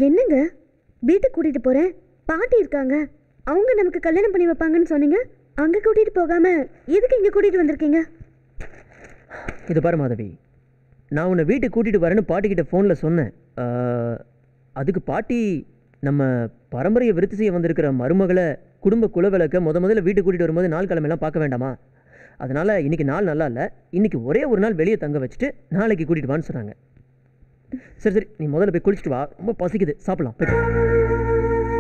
என்னங்க வீட்டுக்கு கூட்டிட்டு போறேன் பாட்டி இருக்காங்க அவங்க நமக்கு கல்யாணம் பண்ணி வைப்பாங்கன்னு சொன்னீங்க அங்க கூட்டிட்டு போகாம எதுக்கு இங்க கூட்டிட்டு வந்திருக்கீங்க இது பாரு மாதவி நான் உன்னை வீட்டுக்கு கூட்டிகிட்டு வரேன்னு பாட்டிக்கிட்ட ஃபோனில் சொன்னேன் ஆஹ், அதுக்கு பாட்டி நம்ம பரம்பரையை விருத்தி செய்ய வந்திருக்கிற மருமகளை குடும்ப குலவிளக்க முத முதல்ல வீட்டுக்கு கூட்டிகிட்டு வரும்போது நாள் கிழமையெல்லாம் பார்க்க வேண்டாமா அதனால் இன்னைக்கு நாள் நல்லா இல்லை இன்னைக்கு ஒரே ஒரு நாள் வெளியே தங்க வச்சுட்டு நாளைக்கு கூட்டிகிட்டு வான்னு சொன்னாங்க சரி சரி நீ முதல்ல போய் குளிச்சுட்டு வா ரொம்ப பசிக்குது சாப்பிடலாம் போயிட்டு வா.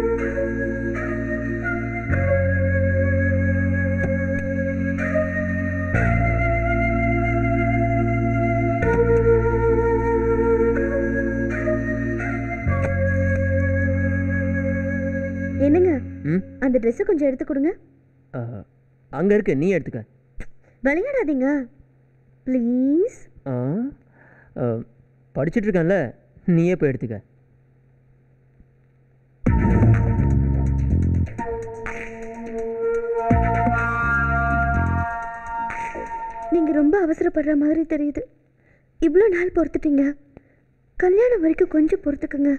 என்னங்க ம் அந்த ட்ரெஸ்ஸை கொஞ்சம் எடுத்து கொடுங்க அங்கே இருக்கு நீ எடுத்துக்க விளையாடாதீங்க ப்ளீஸ் ஆ அஹ், படிச்சிட்டு இருக்கேன்ல நீயே போய் எடுத்துக்க நீங்க ரொம்ப அவசரப்படுற மாதிரி தெரியுது இவ்வளோ நாள் பொறுத்துட்டீங்க கல்யாணம் வரைக்கும் கொஞ்சம் பொறுத்துக்குங்க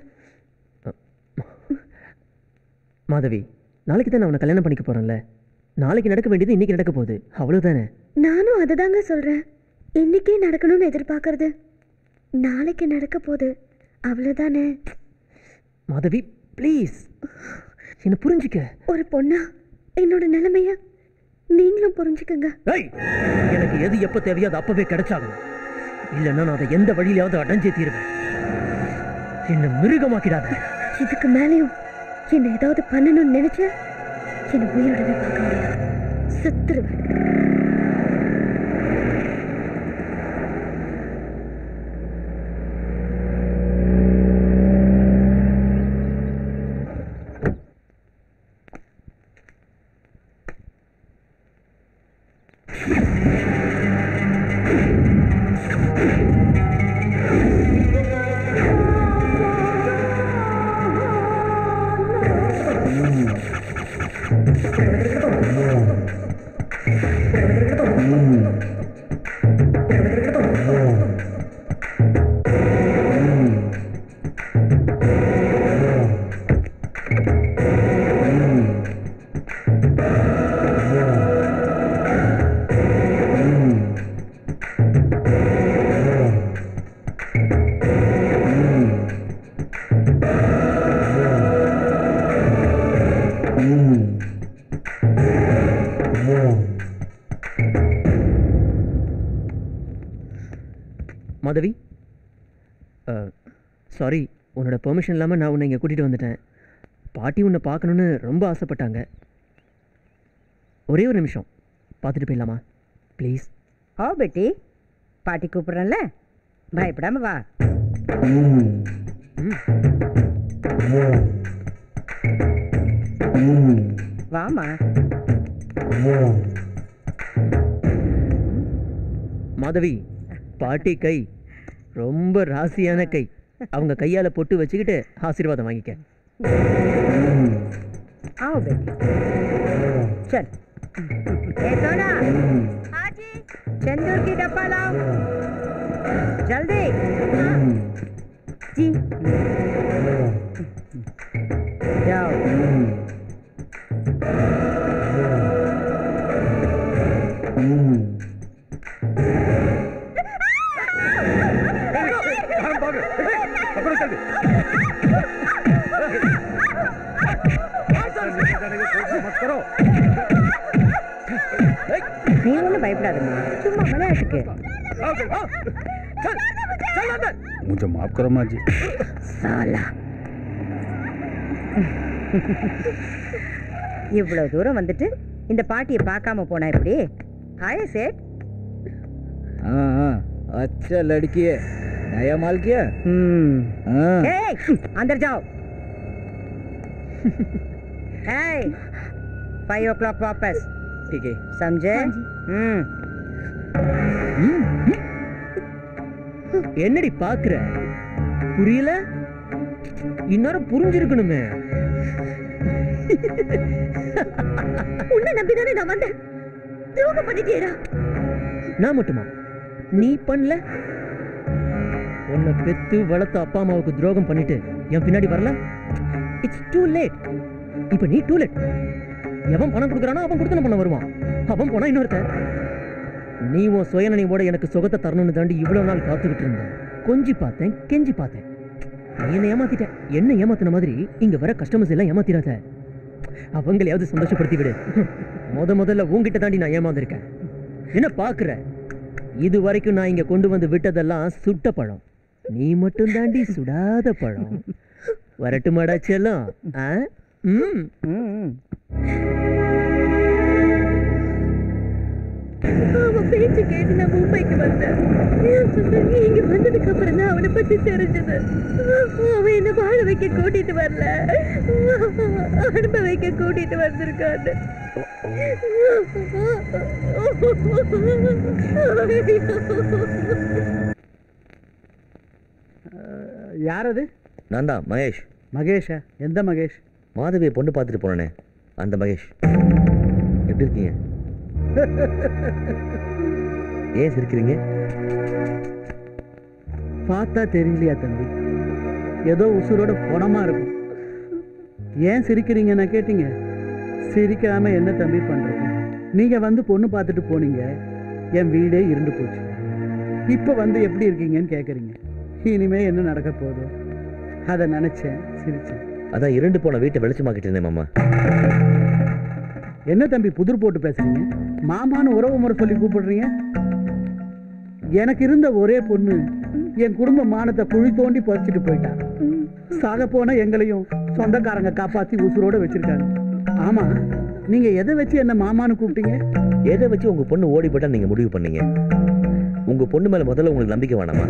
மாதவி நாளைக்கு தான் நான் உன்னை கல்யாணம் பண்ணிக்க போகிறேன்ல நாளைக்கு நடக்க வேண்டியது இன்னைக்கு நடக்க போகுது அவ்வளோதானே நானும் அதை தாங்க சொல்கிறேன் இன்னைக்கே நடக்கணும்னு எதிர்பார்க்கறது நாளைக்கு நடக்க போகுது அவ்வளோதானே மாதவி ப்ளீஸ் என்னை புரிஞ்சுக்க ஒரு பொண்ணா என்னோட நிலைமைய நீங்களும் புரிஞ்சுக்கங்க ஏய் எனக்கு எது எப்போ தேவையோ அது அப்பவே கிடைச்சாகணும் இல்லைன்னா நான் அதை எந்த வழியிலாவது அடைஞ்சே தீருவேன் என்னை மிருகமாக்கிடாத இதுக்கு மேலேயும் என்ன ஏதாவது பண்ணணும்னு நினைச்ச என்னை உயிரோடவே பார்க்க முடியாது செத்துருவேன் மாதவி சாரி உன்னோட பெர்மிஷன் இல்லாமல் நான் உன்னை இங்கே கூட்டிகிட்டு வந்துட்டேன் பாட்டி உன்னை பார்க்கணுன்னு ரொம்ப ஆசைப்பட்டாங்க ஒரே ஒரு நிமிஷம் பார்த்துட்டு போயிடலாமா ப்ளீஸ் ஓ பெட்டி பாட்டி கூப்பிடுறேன்ல பயப்படாம வா வாமா மாதவி பாட்டி கை ரொம்ப ராசியான கை அவங்க கையால் பொட்டு வச்சுக்கிட்டு ஆசீர்வாதம் வாங்கிக்க आओ बेटी चल ए सोना चंदूर की डब्बा लाओ जल्दी जी जाओ நீ ஒன்றும் பயப்படாதம்மா சும்மா விளையாட்டுக்கு मुझे माफ करो माँ जी சாலா இவ்வளவு தூரம் வந்துட்டு இந்த பாட்டியை பார்க்காம போனா எப்படி ஆயா சேட் हाँ हाँ अच्छा लड़की है नया माल किया हाँ ए, अंदर जाओ फाइव ओ क्लॉक वापस ठीक है समझे हम्म என்னடி பார்க்குற புரியல இந்நேரம் புரிஞ்சிருக்கணுமே உன்னை நம்பிதானே நான் வந்தேன் துரோகம் பண்ணிட்டேடா நான் மட்டுமா நீ பண்ணல உன்னை பெத்து வளர்த்த அப்பா அம்மாவுக்கு துரோகம் பண்ணிட்டு என் பின்னாடி வரல இட்ஸ் டூ லேட் இப்போ நீ டூ லேட் எவன் பணம் கொடுக்குறானோ அவன் கொடுத்தன பண்ண வருவான் அவன் போனா இன்னொருத்தன் நீ உன் சுயநனிவோட எனக்கு சுகத்தை தரணும்னு தாண்டி இவ்வளவு நாள் காத்துக்கிட்டு இருந்தேன் கொஞ்சி பார்த்தேன் கெஞ்சி பார்த்தேன் நீ என்ன ஏமாத்திட்ட என்ன ஏமாத்தின மாதிரி இங்க வர கஸ்டமர்ஸ் எல்லாம் ஏமாத்திராத அவங்களையாவது சந்தோஷப்படுத்தி விடு முத முதல்ல உன்கிட்ட தாண்டி நான் ஏமாந்துருக்கேன் என்ன பாக்குற இது வரைக்கும் நான் இங்க கொண்டு வந்து விட்டதெல்லாம் சுட்ட பழம் நீ மட்டும் தாண்டி சுடாத பழம் வரட்டுமாடா செல்லம் ஆ? ம் ம் அவன் பேச்சு கேட்டு நான் மும்பைக்கு வந்தேன் இங்க வந்ததுக்கு அப்புறம் தான் அவனை பத்தி தெரிஞ்சது அவன் என்ன வாழ வைக்க கூட்டிட்டு வரல அனுப்ப வைக்க கூட்டிட்டு வந்திருக்கான்னு யார் அது நான் தான் மகேஷ் மகேஷா எந்த மகேஷ் மாதவியை பொண்ணு பார்த்துட்டு போனேனே அந்த மகேஷ் எப்படி இருக்கீங்க ஏன் சிரிக்கிறீங்க பார்த்தா தெரியலையா தம்பி ஏதோ உசுரோட பணமா இருக்கும் ஏன் சிரிக்கிறீங்கன்னா கேட்டீங்க சிரிக்காம என்ன தம்பி பண்றது நீங்க வந்து பொண்ணு பார்த்துட்டு போனீங்க என் வீடே இருந்து போச்சு இப்போ வந்து எப்படி இருக்கீங்கன்னு கேட்குறீங்க இனிமே என்ன நடக்க போகுதோ அதை நினைச்சேன் சிரிச்சேன் அதான் இருண்டு போன வீட்டை வெளிச்சமாக்கிட்டு இருந்தேன் மாமா என்ன தம்பி புதிர் போட்டு பேசுறீங்க மாமான்னு உறவு முறை சொல்லி கூப்பிடுறீங்க எனக்கு இருந்த ஒரே பொண்ணு என் குடும்ப மானத்தை குழி தோண்டி பறிச்சுட்டு போயிட்டா சாக போன எங்களையும் சொந்தக்காரங்க காப்பாத்தி உசுரோட வச்சிருக்காங்க ஆமா நீங்க எதை வச்சு என்ன மாமான்னு கூப்பிட்டீங்க எதை வச்சு உங்க பொண்ணு ஓடி போட்டா நீங்க முடிவு பண்ணீங்க உங்க பொண்ணு மேல முதல்ல உங்களுக்கு நம்பிக்கை வேணாமா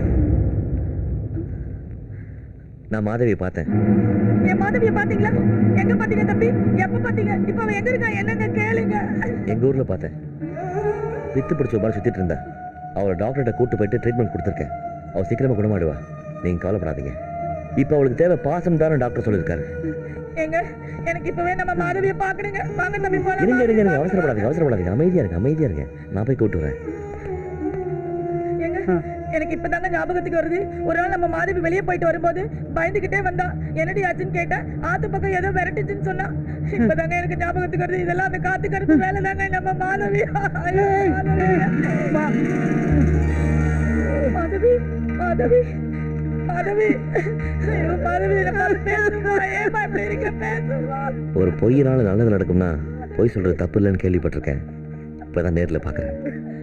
நான் மாதவியை பார்த்தேன் என் மாதவிய பாத்தீங்களா எங்க பாத்தீங்க தம்பி எப்ப பாத்தீங்க இப்ப அவன் எங்க இருக்கா என்னங்க கேளுங்க எங்க ஊர்ல பார்த்தேன் வித்து பிடிச்ச மாதிரி சுத்திட்டு இருந்தா அவளை டாக்டர்கிட்ட கூட்டு போயிட்டு ட்ரீட்மெண்ட் கொடுத்துருக்கேன் அவள் சீக்கிரமா குணமாடுவா நீங்க கவலைப்படாதீங்க இப்போ அவளுக்கு தேவை பாசம் தானே டாக்டர் சொல்லியிருக்காரு எங்க எனக்கு இப்பவே நம்ம மாதவிய பாக்கணுங்க வாங்க தம்பி போலாம் இருங்க இருங்க இருங்க அவசரப்படாதீங்க அவசரப்படாதீங்க அமைதியா இருங்க அமைதியா இருங்க நான் போய் கூட்டு வரேன் எங்க எனக்கு இப்பதாங்க ஞாபகத்துக்கு வருது ஒரு நாள் நம்ம மாதவி வெளியே போயிட்டு வரும்போது பயந்துகிட்டே வந்தா என்னடி ஆச்சுன்னு கேட்டேன் ஆத்து பக்கம் ஏதோ விரட்டுச்சுன்னு சொன்னா இப்பதாங்க எனக்கு ஞாபகத்துக்கு வருது இதெல்லாம் அந்த காத்து கருப்பு வேலை தாங்க நம்ம மாதவி ஐயோ, மாதவி. மாதவி மாதவி மாதவி ஐயோ மாதவி என்னை பார்த்து பேசுமா ஏமா இப்படி இருக்க பேசுமா ஒரு பொய்யினால நல்லது நடக்கும்னா பொய் சொல்றது தப்பு இல்லைன்னு கேள்விப்பட்டிருக்கேன் இப்பதான் நேர்ல பார்க்கறேன்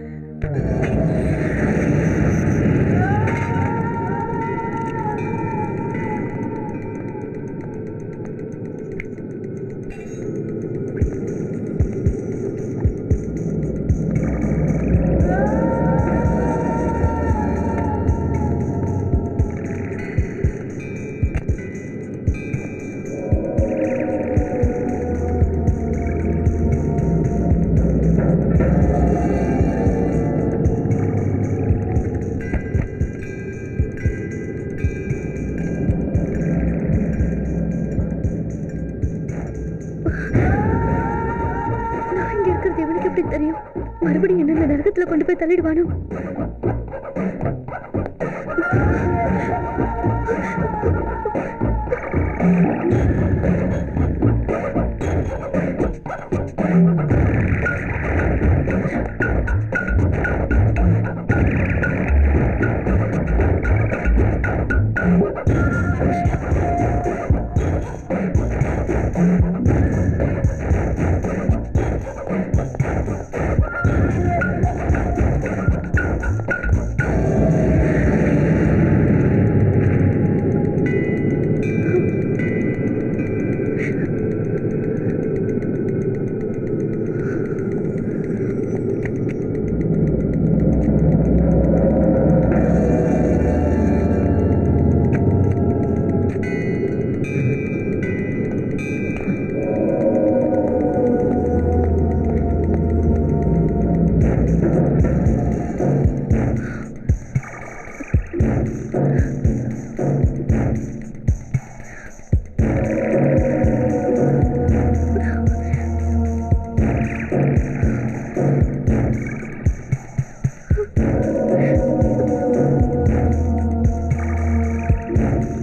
நான் இங்க இருக்கிறது இவனுக்கு எப்படி தெரியும் மறுபடியும் என்ன இந்த நரகத்துல கொண்டு போய் தள்ளிடுவானோ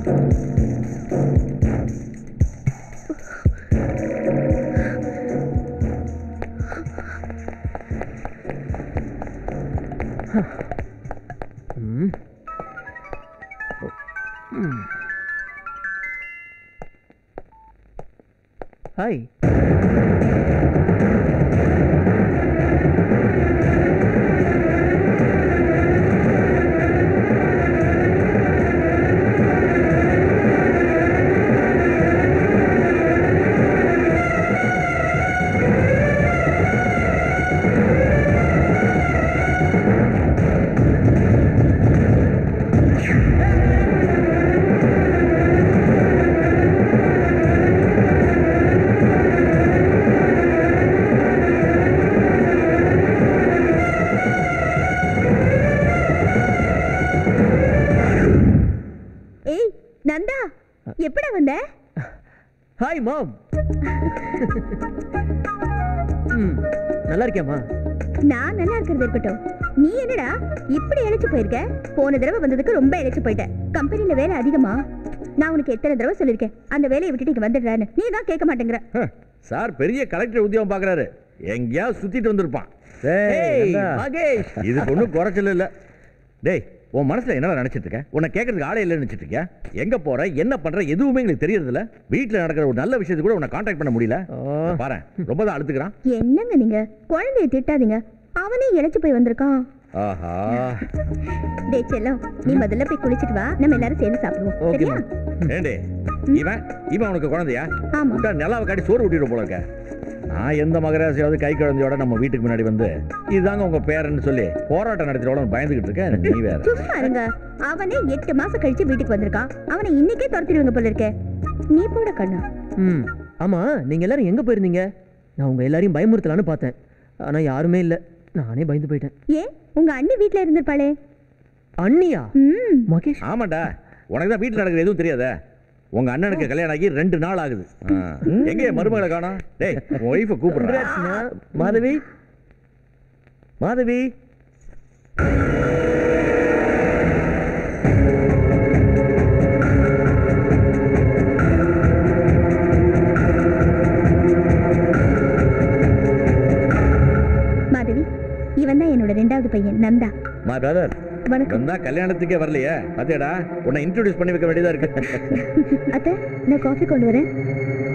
ம். ம். ஹாய் ஏய் நந்தா எப்படா வந்த ஹாய் மாம் ம் நல்லா இருக்கியாம்மா நான் நல்லா இருக்கிறது இருக்கட்டும் நீ என்னடா இப்படி இழைச்சு போயிருக்க போன தடவை வந்ததுக்கு ரொம்ப இழைச்சு போயிட்ட கம்பெனில வேலை அதிகமா நான் உனக்கு எத்தனை தடவை சொல்லியிருக்கேன் அந்த வேலையை விட்டுட்டு இங்க வந்துடுறான்னு நீ தான் கேட்க மாட்டேங்கிற சார் பெரிய கலெக்டர் உத்தியோகம் பார்க்கறாரு எங்கேயாவது சுத்திட்டு வந்திருப்பான் டேய், ஏய் நந்தா, மகேஷ் இதுக்கு ஒன்றும் குறைச்சல் இல்லை டேய் உன் மனசுல என்ன நினைச்சிட்டு இருக்க உன்னை கேட்கறதுக்கு ஆளே இல்லைன்னு நினைச்சிட்டு இருக்கியா எங்க போற என்ன பண்ற எதுவுமே எங்களுக்கு தெரியறது இல்ல வீட்டுல நடக்கிற ஒரு நல்ல விஷயத்துக்கு கூட உன்னை கான்டாக்ட் பண்ண முடியல ஆ. பாரு ரொம்ப தான் அழுத்துக்கிறான் என்னங்க நீங்க குழந்தைய திட்டாதீங்க அவனே இழைச்சு போய் வந்திருக்கான் ஆஹா டேய் செல்லம் நீ முதல்ல போய் குளிச்சிட்டு வா நம்ம எல்லாரும் சேர்ந்து சாப்பிடுவோம் ஓகே சரியா ஏண்டே இவன் இவன் உனக்கு குழந்தையா ஆமா விட்டா நிலாவை காட்டி சோறு ஊட்டிட்டு போல இருக்க நான் எந்த மகராசியாவது கை குழந்தையோட நம்ம வீட்டுக்கு முன்னாடி வந்து இதுதாங்க உங்க பேரன்னு சொல்லி போராட்டம் நடத்தினோட பயந்துகிட்டு இருக்கேன் நீ வேற சும்மா இருங்க அவனே எட்டு மாசம் கழிச்சு வீட்டுக்கு வந்திருக்கான் அவனை இன்னைக்கே துரத்திடுவீங்க போல இருக்கே நீ போட கண்ணா ம் ஆமாம் நீங்கள் எல்லாரும் எங்கே போயிருந்தீங்க நான் உங்கள் எல்லாரையும் பயமுறுத்தலான்னு பார்த்தேன் ஆனால் யாருமே இல்லை நானே பயந்து போயிட்டேன் ஏன் உங்க அண்ணி வீட்ல இருந்திருப்பாளே அண்ணியா ம் மகேஷ் ஆமாண்டா உனக்கு தான் வீட்டில் நடக்குது எதுவும் தெரியாதே உங்க அண்ணனுக்கு கல்யாணம் ஆகி ரெண்டு நாள் ஆகுது ஆ. எங்க என் மருமகளை காணோம் டேய் உன் ஒய்ஃபை கூப்பிடுறேன் மாதவி மாதவி மாதவி இவன் தான் என்னோட ரெண்டாவது பையன் நந்தா மை பிரதர் வணக்கம் தான் கல்யாணத்துக்கே வரலையே பாத்தியாடா உன்னை இன்ட்ரோடியூஸ் பண்ணி வைக்க வேண்டியதா இருக்கு அத்தை நான் காஃபி கொண்டு வரேன்